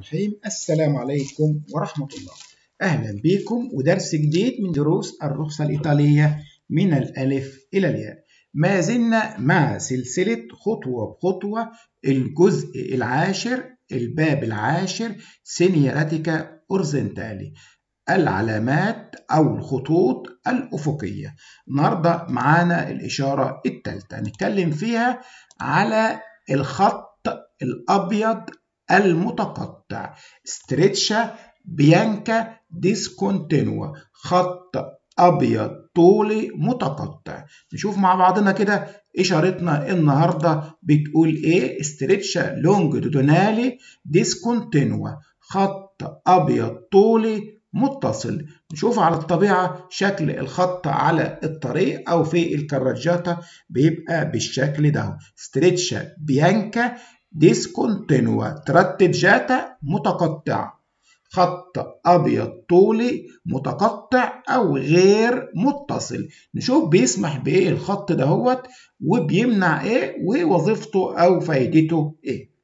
الرحيم السلام عليكم ورحمة الله أهلا بكم ودرس جديد من دروس الرخصة الإيطالية من الألف إلى الياء ما زلنا مع سلسلة خطوة بخطوة الجزء العاشر الباب العاشر سينيالاتيكا أورزنتالي العلامات أو الخطوط الأفقية النهاردة معانا الإشارة الثالثة هنتكلم فيها على الخط الأبيض المتقطع ستريتشا بيانكا ديسكونتينوا خط أبيض طولي متقطع نشوف مع بعضنا كده إشارتنا النهاردة بتقول إيه ستريتشا لونجيتودينالي ديسكونتينوا خط أبيض طولي متصل نشوف على الطبيعة شكل الخط على الطريق أو في الكراجاتا بيبقى بالشكل ده ستريتشا بيانكا ديسكونتينوا ترتجاتا متقطعة خط أبيض طولي متقطع أو غير متصل نشوف بيسمح بإيه الخط دهوت وبيمنع إيه ووظيفته أو فايدته إيه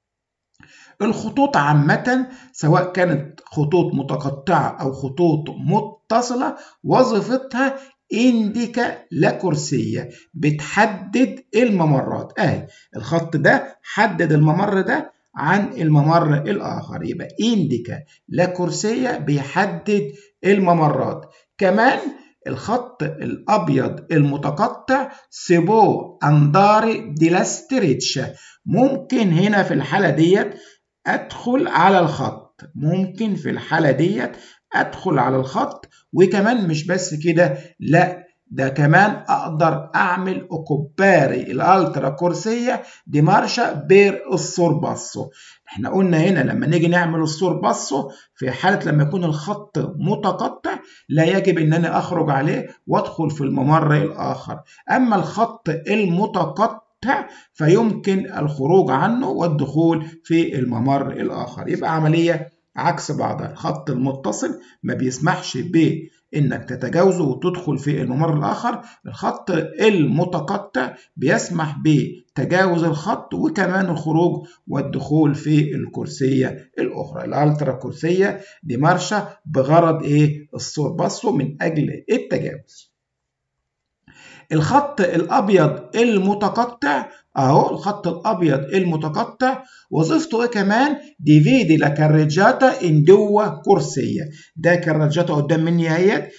الخطوط عامة سواء كانت خطوط متقطعة أو خطوط متصلة وظيفتها انديكا لا كرسية بتحدد الممرات اهي الخط ده حدد الممر ده عن الممر الآخر يبقى انديكا لا كرسية بيحدد الممرات كمان الخط الأبيض المتقطع سيبو أنداري دي لاستريتشا ممكن هنا في الحالة ديت أدخل على الخط ممكن في الحالة ديت أدخل على الخط وكمان مش بس كده لا ده كمان اقدر اعمل اوكوباري الالترا كورسيه دي مارشا بير السورباسو احنا قلنا هنا لما نيجي نعمل السورباسو في حاله لما يكون الخط متقطع لا يجب ان انا اخرج عليه وادخل في الممر الاخر اما الخط المتقطع فيمكن الخروج عنه والدخول في الممر الاخر يبقى عمليه عكس بعضها الخط المتصل ما بيسمحش بانك تتجاوزه وتدخل في الممر الاخر الخط المتقطع بيسمح بتجاوز الخط وكمان الخروج والدخول في الكرسيه الاخرى الالترا كرسيه دي مارشا بغرض ايه السورباسو من اجل التجاوز الخط الابيض المتقطع اهو الخط الابيض المتقطع وظيفته ايه كمان ديفيدي لا كارجاتا ان دوا كرسيه ده كراجاتا قدام مني اهيت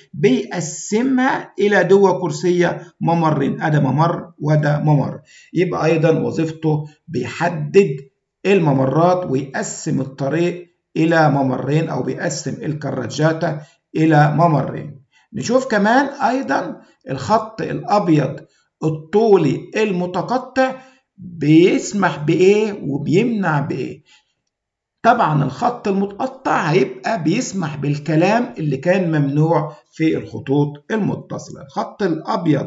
بيقسمها الى دوا كرسيه ممرين ادا ممر وده ممر يبقى ايضا وظيفته بيحدد الممرات ويقسم الطريق الى ممرين او بيقسم الكراجاتا الى ممرين نشوف كمان ايضا الخط الابيض الطولي المتقطع بيسمح بايه وبيمنع بايه طبعا الخط المتقطع هيبقى بيسمح بالكلام اللي كان ممنوع في الخطوط المتصله الخط الابيض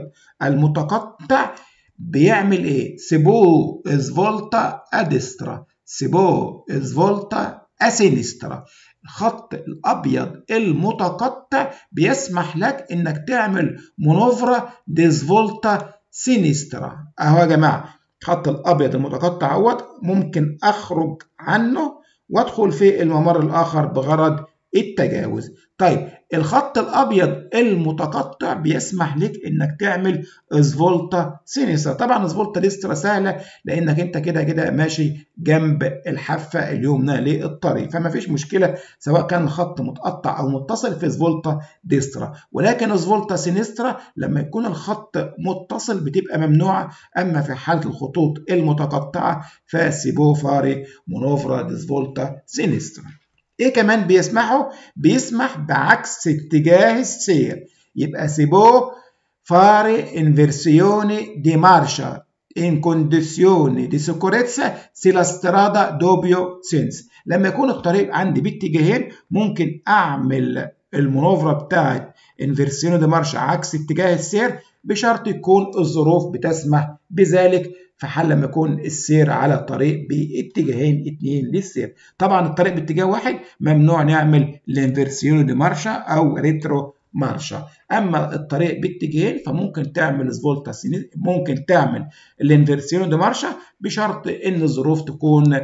المتقطع بيعمل ايه سيبو ازفولتا ادسترا سيبو ازفولتا اسينسترا الخط الابيض المتقطع بيسمح لك انك تعمل مانوفرا ديسفولتا سينسترا اهو يا جماعه الخط الابيض المتقطع اهوت ممكن اخرج عنه وادخل في الممر الاخر بغرض التجاوز طيب الخط الابيض المتقطع بيسمح لك انك تعمل اسفولتا سينيسا طبعا اسفولتا ديسترا سهله لانك انت كده كده ماشي جنب الحافه اليمنى للطريق فما فيش مشكله سواء كان الخط متقطع او متصل في اسفولتا ديسترا ولكن اسفولتا سينسترا لما يكون الخط متصل بتبقى ممنوعه اما في حاله الخطوط المتقطعه فسيبو فاري مونوفرا ديسفولتا سينسترا ايه كمان بيسمحوا بيسمح بعكس اتجاه السير يبقى سيبو فاري انفيرسيوني دي مارشا in condizioni di sicurezza se la strada doppio senso لما يكون الطريق عندي باتجاهين ممكن اعمل المنوفرة بتاعت انفيرسيوني دي مارشا عكس اتجاه السير بشرط يكون الظروف بتسمح بذلك في حال لما يكون السير على طريق باتجاهين اتنين للسير طبعا الطريق باتجاه واحد ممنوع نعمل الانفيرسيون دي مارشا او ريترو مارشا اما الطريق باتجاهين فممكن تعمل سفولتا ممكن تعمل الانفيرسيون دي مارشا بشرط ان الظروف تكون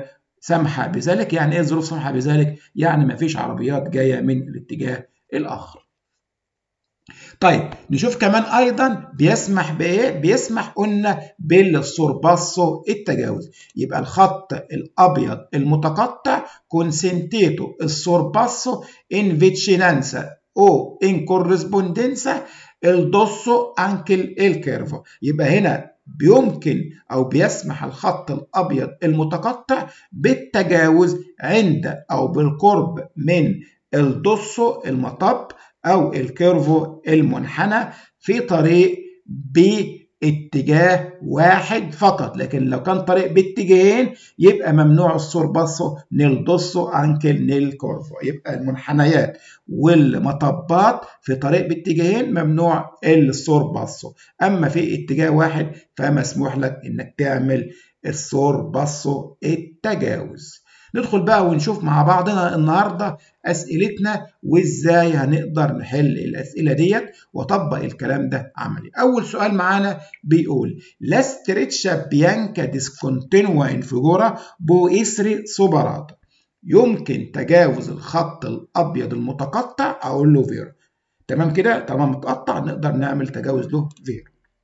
سامحة بذلك يعني إيه الظروف سامحة بذلك؟ يعني مفيش عربيات جاية من الاتجاه الآخر طيب نشوف كمان ايضا بيسمح بايه بيسمح قلنا بالسورباسو التجاوز يبقى الخط الابيض المتقطع كونسنتيتو السورباسو ان فيتشينانسا او ان كورسبوندنسا الدوسو انكل الكيرفو يبقى هنا بيمكن او بيسمح الخط الابيض المتقطع بالتجاوز عند او بالقرب من الدوسو المطب أو الكيرفو المنحنى في طريق باتجاه واحد فقط لكن لو كان طريق باتجاهين يبقى ممنوع السورباسو نيل دوسو انكل نيل كورفو يبقى المنحنيات والمطبات في طريق باتجاهين ممنوع السورباسو اما في اتجاه واحد فمسموح لك انك تعمل السورباسو التجاوز ندخل بقى ونشوف مع بعضنا النهارده اسئلتنا وازاي هنقدر نحل الاسئله ديت واطبق الكلام ده عملي. اول سؤال معانا بيقول لا ستريتشا بيانكا ديسكونتينوا انفجورا بو اسري سوبرات يمكن تجاوز الخط الابيض المتقطع اقول له فيرو. تمام كده؟ تمام متقطع نقدر نعمل تجاوز له فيرو.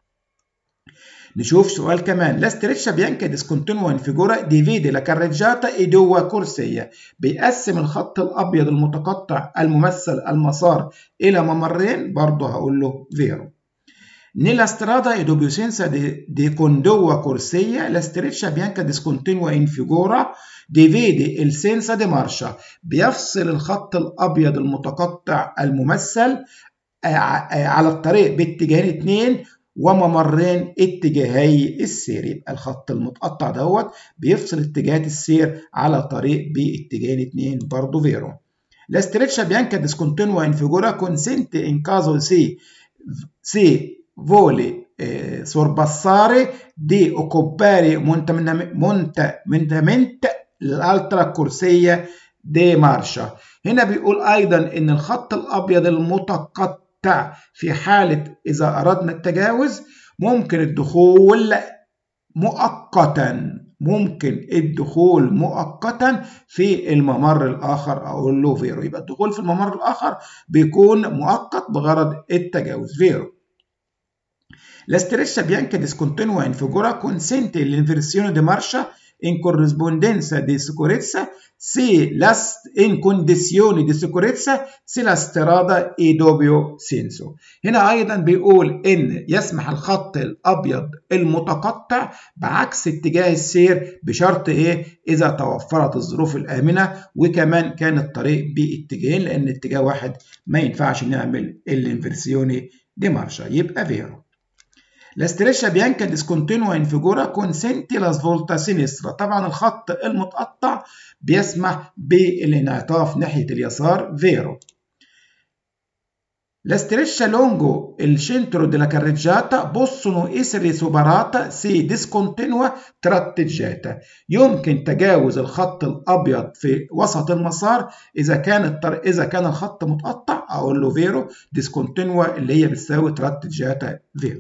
نشوف سؤال كمان لا ستريتشا بيانكا ديسكونتينوا انفيجورا ديفيدي لا كاريجاتا ايدوا كورسية بيقسم الخط الابيض المتقطع الممثل المسار الى ممرين برضه هقول له فيرو Nella strada e dobbiossenza di, di condowa corsia, la streccia bianca discontinua in figura divide il senza di marcia بيفصل الخط الأبيض المتقطع الممثل على الطريق باتجاهين اتنين وممرين اتجاهي السير يبقى الخط المتقطع دوت بيفصل اتجاهات السير على طريق باتجاهين اتنين برضه فيرو La streccia bianca discontinua in figura consente in caso si, si vuole eh, sorpassare di occupare montamento l'altra corsia di marcia هنا بيقول أيضا إن الخط الأبيض المتقطع في حالة إذا أردنا التجاوز ممكن الدخول مؤقتا ممكن الدخول مؤقتا في الممر الآخر أقول له فيرو يبقى الدخول في الممر الآخر بيكون مؤقت بغرض التجاوز فيرو La striscia bianca discontinua in figura consente l'inversione di marcia in corrispondenza di sicurezza se la, in condizioni di sicurezza se la strada è doppio senso. هنا أيضا بيقول إن يسمح الخط الأبيض المتقطع بعكس اتجاه السير بشرط إيه؟ إذا توفرت الظروف الآمنة وكمان كان الطريق باتجاهين لأن اتجاه واحد ما ينفعش نعمل الانفرسيوني دي مارشا يبقى فيرو. La striscia bianca discontinua in figura consente la svolta sinistra طبعا الخط المتقطع بيسمح بالانعطاف ناحية اليسار فيرو La striscia lungo il centro della carreggiata possono essere superata se discontinua tratteggiata يمكن تجاوز الخط الأبيض في وسط المسار إذا كان الطر... إذا كان الخط متقطع أقول له فيرو discontinua اللي هي بتساوي tratteggiata فيرو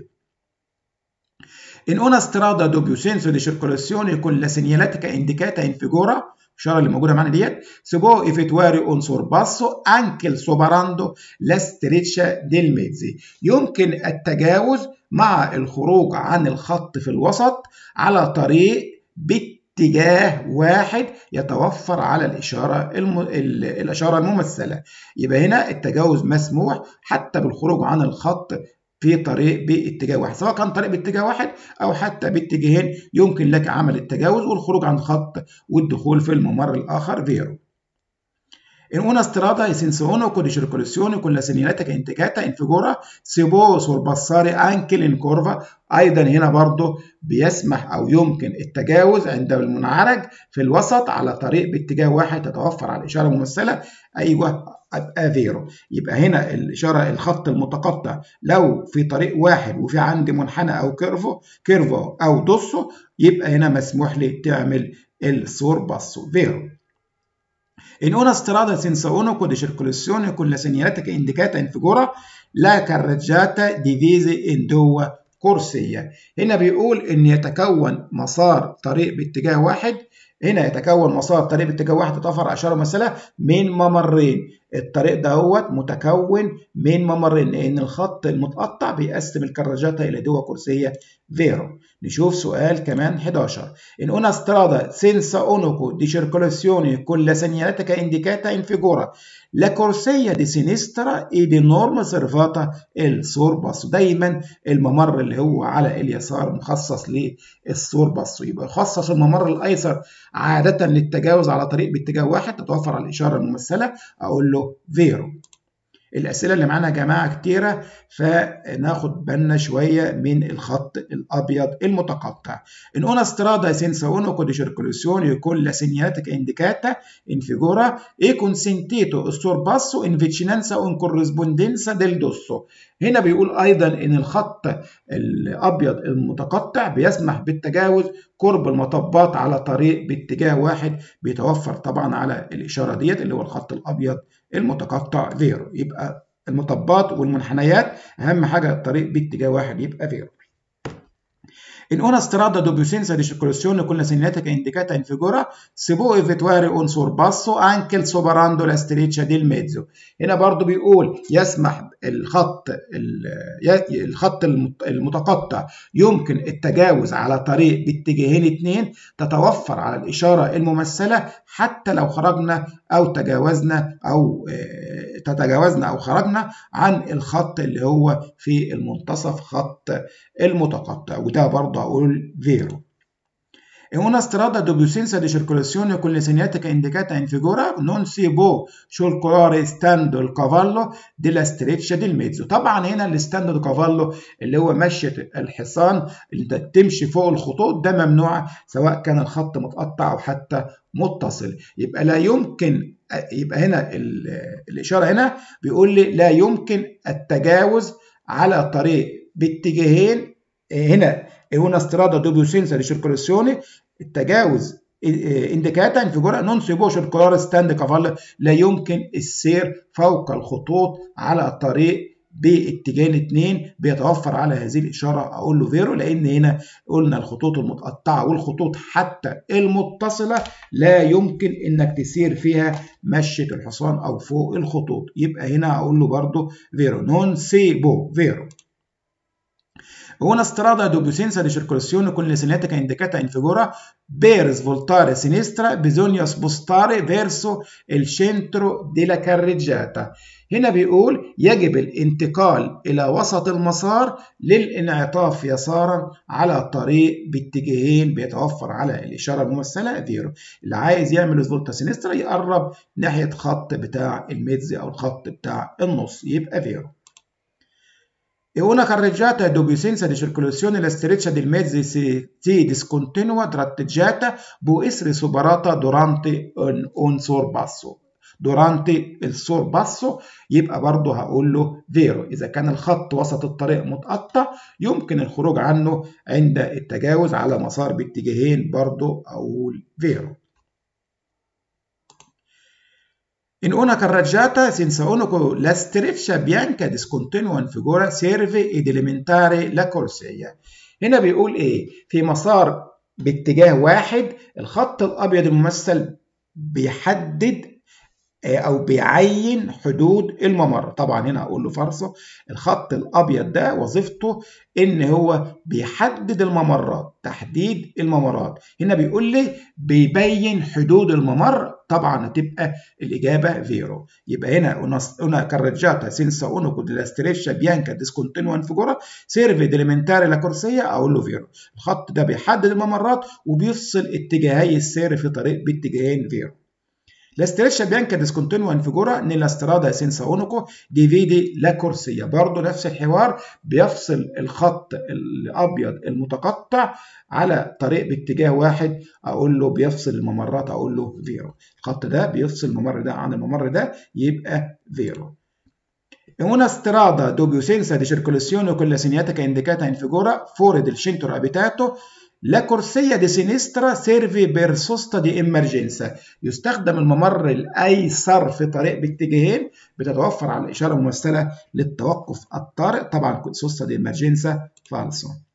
In una strada doppio senso di circolazione con la segnaletica indicata in figura, الإشارة اللي موجودة معانا ديت, si può effettuare un sorpasso anche superando la striscia del mezzi. يمكن التجاوز مع الخروج عن الخط في الوسط على طريق باتجاه واحد يتوفر على الإشارة الم... الإشارة الممثلة. يبقى هنا التجاوز مسموح حتى بالخروج عن الخط في طريق باتجاه واحد سواء كان طريق باتجاه واحد او حتى باتجاهين يمكن لك عمل التجاوز والخروج عن الخط والدخول في الممر الاخر فيرو In una strada e senza uno con circolazione con la segnaletica indicata in figura si può sorpassare anche in curva أيضا هنا برضه بيسمح أو يمكن التجاوز عند المنعرج في الوسط على طريق باتجاه واحد تتوفر على الإشارة الممثلة أيوه أبقى فيرو يبقى هنا الإشارة الخط المتقطع لو في طريق واحد وفي عندي منحنى أو كيرفو كيرفو أو دوسو يبقى هنا مسموح لي تعمل السورباسو فيرو In una strada senza uno con circolazione con la segnaletica indicata in figura la carreggiata divise in due كرسية هنا بيقول ان يتكون مسار طريق باتجاه واحد هنا يتكون مسار طريق باتجاه واحد تتوفر اشاره ممثله من ممرين الطريق دهوت متكون من ممرين لان الخط المتقطع بيقسم الكراجاتا الى دوا كرسيه فيرو نشوف سؤال كمان 11 in una strada senza unico di circolazione con la segnaletica indicata in figura la corsia di sinistra e di norma servata il sorbasso دايما الممر اللي هو على اليسار مخصص للسورباصو يبقى يخصص الممر الايسر عاده للتجاوز على طريق باتجاه واحد تتوفر على الاشاره الممثله اقول له فيرو الأسئلة اللي معانا يا جماعة كتيرة فناخد بالنا شوية من الخط الأبيض المتقطع. In una strada senza unico di circolazione con la segnaletica indicata in figura è consentito il sorpasso in vicinanza o in corrispondenza del dosso. هنا بيقول أيضا إن الخط الأبيض المتقطع بيسمح بالتجاوز قرب المطبات على طريق باتجاه واحد بيتوفر طبعا على الإشارة ديت اللي هو الخط الأبيض المتقطع فيرو يبقى المطبات والمنحنيات أهم حاجة الطريق باتجاه واحد يبقى فيرو In una strada dove senza di circolazione con la segnaletica indicata in figura si può effettuare un sorpasso anche superando la striscia del mezzo. هنا برضو بيقول يسمح الخط الخط المتقطع يمكن التجاوز على طريق باتجاهين اثنين تتوفر على الإشارة الممثلة حتى لو خرجنا أو تجاوزنا أو تتجاوزنا أو خرجنا عن الخط اللي هو في المنتصف خط المتقطع وده برضه هقول فيرو In una strada dove senza di circolazione con le segnaletica indicata in figura non si può circolare stando il cavallo della streccia del mezzo. طبعا هنا الستاند دو كافالو اللي هو مشية الحصان اللي تمشي فوق الخطوط ده ممنوع سواء كان الخط متقطع او حتى متصل يبقى لا يمكن يبقى هنا الاشاره هنا بيقول لي لا يمكن التجاوز على طريق باتجاهين هنا una strada dove senza di circolazione التجاوز انديكاتا in figura non si può circolare stand cavallo لا يمكن السير فوق الخطوط على الطريق باتجاهين اتنين بيتوفر على هذه الاشاره اقول له فيرو لان هنا قلنا الخطوط المتقطعه والخطوط حتى المتصله لا يمكن انك تسير فيها مشيه الحصان او فوق الخطوط يبقى هنا اقول له برضو فيرو نون سي بو فيرو Una strada dove senza di circolazione con la segnaletica indicata in figura per svoltare a sinistra bisogna spostare verso il centro della carreggiata. هنا بيقول يجب الانتقال إلى وسط المسار للانعطاف يسارا على طريق باتجاهين بيتوفر على الإشارة الممثلة فيرو اللي عايز يعمل سفولتا سينسترا يقرب ناحية خط بتاع الميدز أو الخط بتاع النص يبقى فيرو E una carreggiata dove senza di circolazione la streccia del mezzo si, si discontinua tratteggiata può essere superata durante un, un sorpasso. durante السورباسو يبقى برضه هقول له فيرو إذا كان الخط وسط الطريق متقطع يمكن الخروج عنه عند التجاوز على مسار باتجاهين برضه أقول فيرو In una carreggiata senza unico la striscia bianca discontinua in figura serve ed elementare la corsia. هنا بيقول ايه؟ في مسار باتجاه واحد الخط الابيض الممثل بيحدد او بيعين حدود الممر طبعا هنا هقول له فرصه الخط الابيض ده وظيفته ان هو بيحدد الممرات تحديد الممرات هنا بيقول لي بيبين حدود الممر طبعا هتبقى الاجابه فيرو يبقى هنا una carreggiata senza unico della striscia bianca discontinua in figura serve di elementare la corsia اقول له فيرو الخط ده بيحدد الممرات وبيفصل اتجاهي السير في طريق باتجاهين فيرو La striscia bianca discontinua in figura nella strada senza unico divide la corsia برضه نفس الحوار بيفصل الخط الابيض المتقطع على طريق باتجاه واحد اقول له بيفصل الممرات اقول له فيرو الخط ده بيفصل الممر ده عن الممر ده يبقى فيرو In una strada dove senza di circolazione con la segnaletica indicata in figura fuori del centro abitato La corsia di sinistra serve per sosta di emergenza يستخدم الممر الأيسر في طريق باتجاهين بتتوفر على الإشارة الممثلة للتوقف الطارئ طبعا sosta di emergenza falso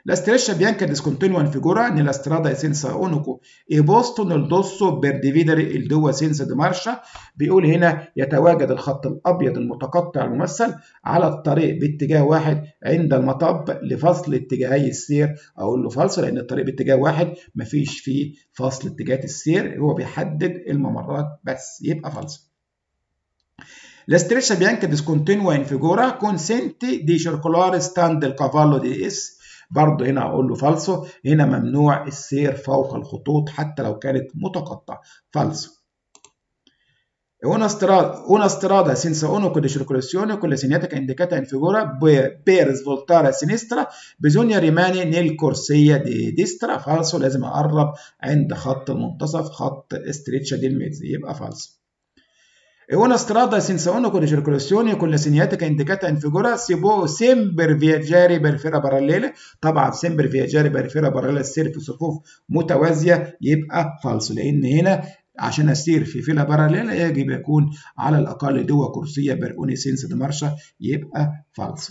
La striscia bianca discontinua in figura nella strada senza unico e posto nel dosso per dividere il due senza di marcia بيقول هنا يتواجد الخط الأبيض المتقطع الممثل على الطريق باتجاه واحد عند المطب لفصل اتجاهي السير أقول له فصل لأن الطريق باتجاه واحد مفيش فيه فصل اتجاهات السير هو بيحدد الممرات بس يبقى فصل La striscia bianca discontinua in figura consente di circolare stand il cavallo di S برضه هنا اقول له فالسو هنا ممنوع السير فوق الخطوط حتى لو كانت متقطعه فالسو Una strada, una strada senza unico di circolazione con la segnaletica indicata in figura per svoltare a sinistra bisogna rimanere nel corsia di destra falso لازم اقرب عند خط المنتصف خط استريتشا دي الميز يبقى falso Una strada senza unico di circolazione con la segnaletica indicata in figura si può sempre viaggiare per fila parallele طبعا sempre viaggiare per fila parallele السير في صفوف متوازية يبقى falso لأن هنا عشان أسير في فيلا باراليلا يجب يكون على الأقل دوا كرسية برقوني سينس دي مارشا يبقى فالسو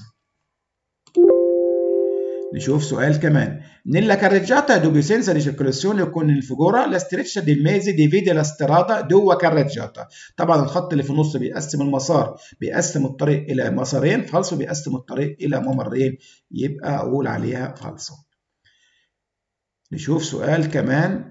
نشوف سؤال كمان nella carreggiata dove senza di circolazione con il figura la striscia del mese divide la strada due carreggiata طبعا الخط اللي في النص بيقسم المسار بيقسم الطريق الى مسارين فالسو بيقسم الطريق الى ممرين يبقى اقول عليها فالسو نشوف سؤال كمان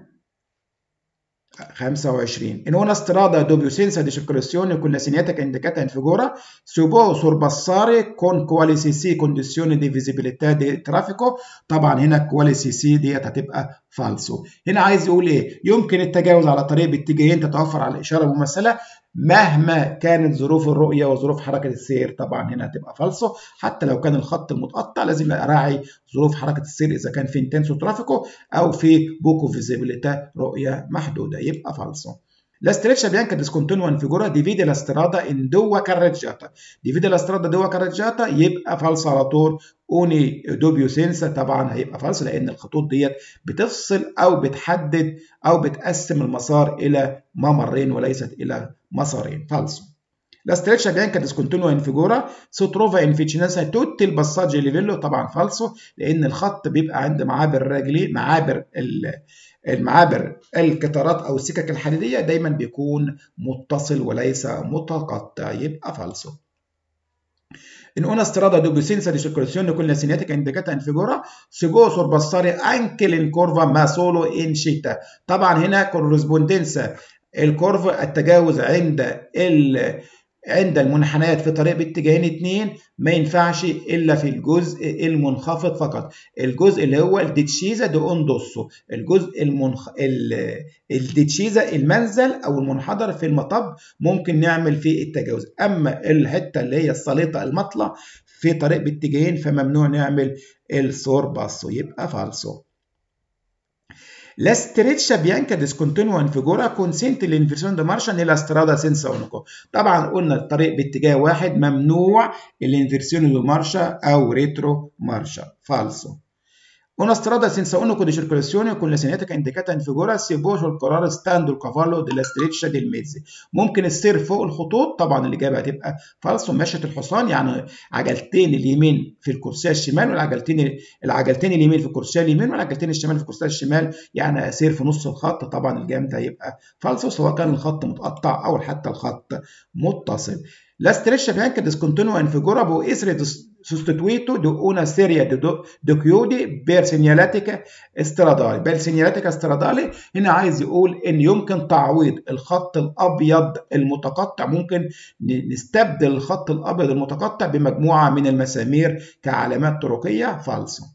25 in una strada dove senza di circolazione con la segnaletica indicata in figura si può sorpassare con qualsiasi condizione di visibilità di traffico طبعا هنا qualsiasi ديت هتبقى فالسو هنا عايز يقول ايه يمكن التجاوز على طريق باتجاهين تتوفر على الاشاره الممثله مهما كانت ظروف الرؤيه وظروف حركه السير طبعا هنا هتبقى فالسو حتى لو كان الخط المتقطع لازم اراعي ظروف حركه السير اذا كان في انتنسو ترافيكو او في بوكو فيزيبيليتà رؤيه محدوده يبقى فالسو La striscia bianca discontinua in figura divide la strada in due carreggiate. Divide la strada due carreggiate يبقى فالص على طول اوني دوبيو سينسا طبعا هيبقى فالص لان الخطوط ديت بتفصل او بتحدد او بتقسم المسار الى ممرين وليست الى مسارين فالصو La striscia bianca discontinua in figura si trova in vicinanza tutti il passaggio livello طبعا فالصو لان الخط بيبقى عند معابر الرجلين معابر المعابر القطارات او السكك الحديديه دايما بيكون متصل وليس متقطع يبقى فالسو In una strada dove senza di circolazione con la segnaletica indicata in figura si può sorpassare anche l'incurva ma solo in città. طبعا هنا كورسبوندنسا الكورف التجاوز عند ال عند المنحنيات في طريق باتجاهين اتنين ما ينفعش الا في الجزء المنخفض فقط الجزء اللي هو الديتشيزا دو اندوسو الجزء المنخ... ال... الديتشيزا المنزل او المنحدر في المطب ممكن نعمل فيه التجاوز اما الحته اللي هي السليطه المطلع في طريق باتجاهين فممنوع نعمل السور باسو يبقى فالسو La striscia bianca discontinua in figura consente l'inversione di marcia nella strada senza unico. طبعا قلنا الطريق باتجاه واحد ممنوع الانفرسيون دي مارشا او ريترو مارشا فالسو. Una strada senza unico di circolazione con la segnaletica indicata in figura si può circolare stando il cavallo della striscia del mezzi. ممكن السير فوق الخطوط طبعا الإجابة هتبقى فالسو مشية الحصان يعني عجلتين اليمين في الكرسي الشمال والعجلتين العجلتين اليمين في الكرسي اليمين والعجلتين الشمال في الكرسي الشمال يعني أسير في نص الخط طبعا الجام ده هيبقى فالسو سواء كان الخط متقطع أو حتى الخط متصل. La striscia bianca discontinua in figura può essere sostituito da una serie di, di chiodi per segnaletica stradale per segnaletica stradale هنا عايز يقول ان يمكن تعويض الخط الابيض المتقطع ممكن نستبدل الخط الابيض المتقطع بمجموعه من المسامير كعلامات طرقيه فالسو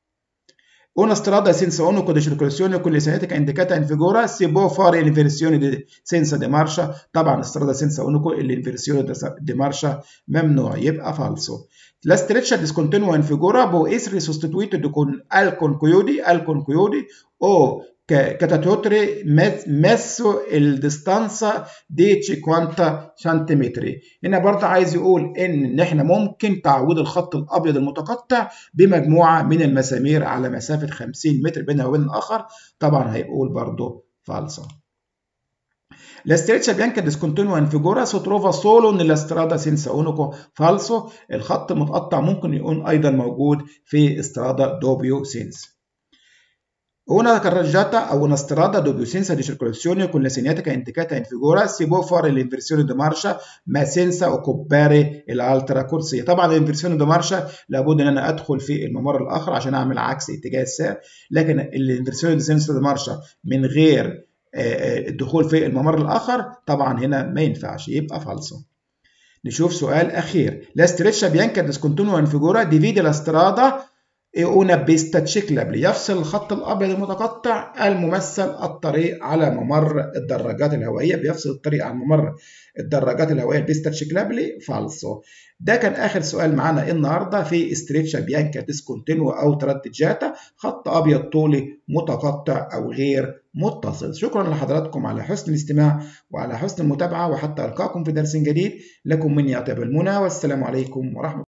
Una strada senza unico di circolazione con le segnaletica indicata in figura si può fare l'inversione di senza di marcia طبعا الstrada senza unico الانفرسيone di marcia ممنوع يبقى falso La striscia discontinua in figura può essere sostituita con al concoidi al concoidi o كتتوتري messo il distanza di 50 سنتيمتر هنا برضه عايز يقول ان احنا ممكن تعويض الخط الابيض المتقطع بمجموعه من المسامير على مسافه 50 متر بينها وبين الاخر طبعا هيقول برضه فالصه La streccia bianca discontinua infigura si trova solo nella strada senza unico falso الخط متقطع ممكن يكون أيضا موجود في استرادا دوبيو سينس Una carreggiata o una strada dove senza di circolazione con la segnaletica indicata in figura si può fare l'inversione di marcia ما senza occupare l'altra corsia طبعا الانفرسيون دي مارشا لابد ان انا ادخل في الممر الاخر عشان اعمل عكس اتجاه السير لكن الانفرسيون دي سينسا دي مارشا من غير الدخول في الممر الاخر طبعا هنا ما ينفعش يبقى فالصو نشوف سؤال اخير لا streccia bianca discontinua in figura divide la strada una pista ciclabile يفصل الخط الابيض المتقطع الممثل الطريق على ممر الدراجات الهوائيه بيفصل الطريق عن ممر الدراجات الهوائيه البيستا تشيكلابلي فالسو ده كان اخر سؤال معانا النهارده في استريتشا بيانكا ديسكونتينو او تراتجاتا خط ابيض طولي متقطع او غير متصل شكرا لحضراتكم على حسن الاستماع وعلى حسن المتابعه وحتى القاكم في درس جديد لكم مني اطيب المنى والسلام عليكم ورحمه